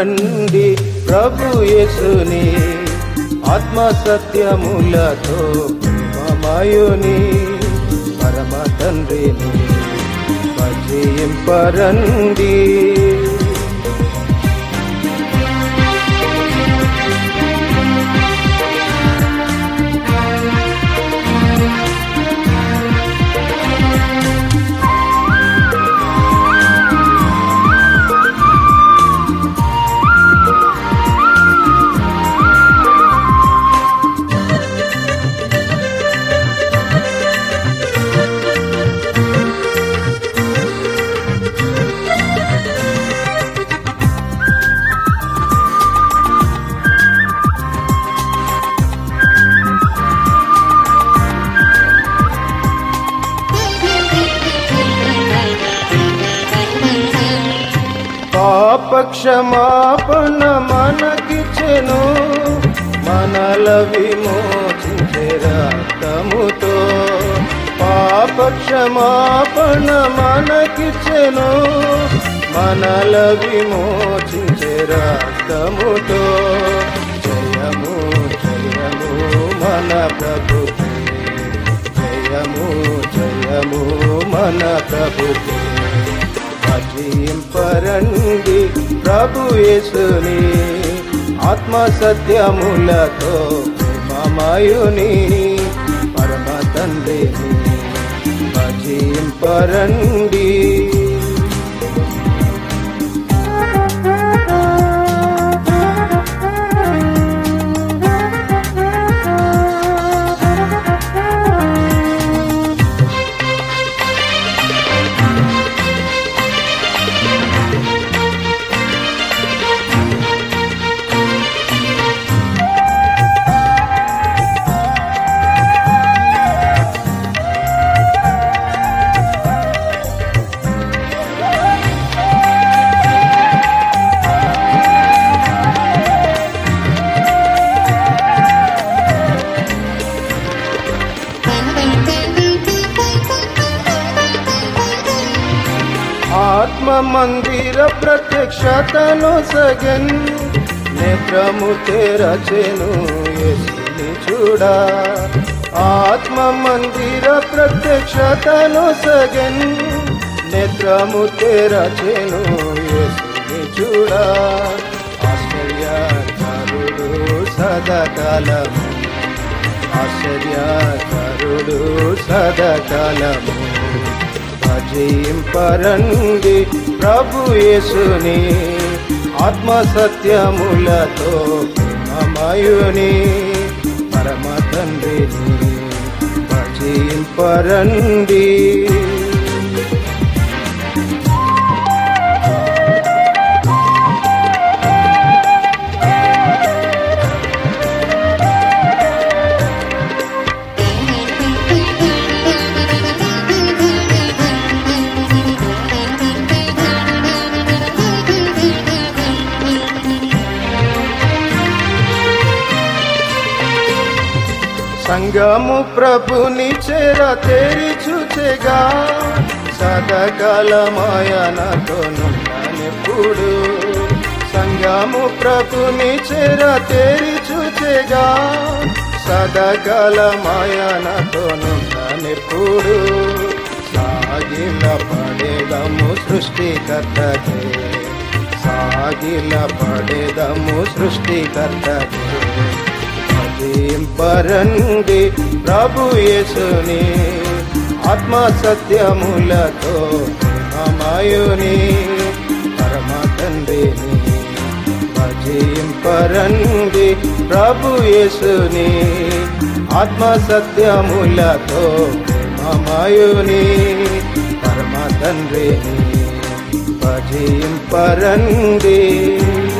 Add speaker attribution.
Speaker 1: రండి ప్రభు యేసుని ఆత్మ సత్యములతో ప్రేమమయుని పరమ తండ్రిని భజింపరండి పాపక్షమాపణ మనకిచ్చెను మనల విమోచించే రక్తముతో పాపక్షమాపణ మనకిచ్చెను మనల విమోచించే రక్తముతో జయము జయము మన ప్రభుకి జయము జయము మన ప్రభుకి భజింపరండి ప్రభు యేసుని ఆత్మ సత్యములతో ప్రేమమయుని పరమ తండ్రిని భజింపరండి ఆత్మ మందిర ప్రత్యక్షతను సగన్ నేత్రము తెరచెను యేసుని చూడా ఆత్మ మందిర ప్రత్యక్షతను సగన్ నేత్రము తెరచెను యేసుని చూడా ఆశ్చర్యకరుడు సదాకాలము ఆశ్చర్యకరుడు సదాకాలము భజింపరండి ప్రభు యేసుని ఆత్మ సత్యములతో ప్రేమమయుని పరమ తండ్రిని భజింపరండి సంగము ప్రభుని చెర తెరిచుచెగా సదకాలమాయనతోనున్నానెప్పుడు సంగము ప్రభుని చెర తెరిచుచెగా సదకాలమాయనతోనున్నానెప్పుడు సాగిల పడేదము సృష్టికర్తకే సాగిల పడేదము సృష్టికర్తకే భజింపరండి ప్రభు యేసుని ఆత్మ సత్యములతో అమాయుని పరమ తండ్రిని భజింపరండి ప్రభు యేసుని ఆత్మ సత్యములతో అమాయుని పరమ తండ్రిని భజింపరండి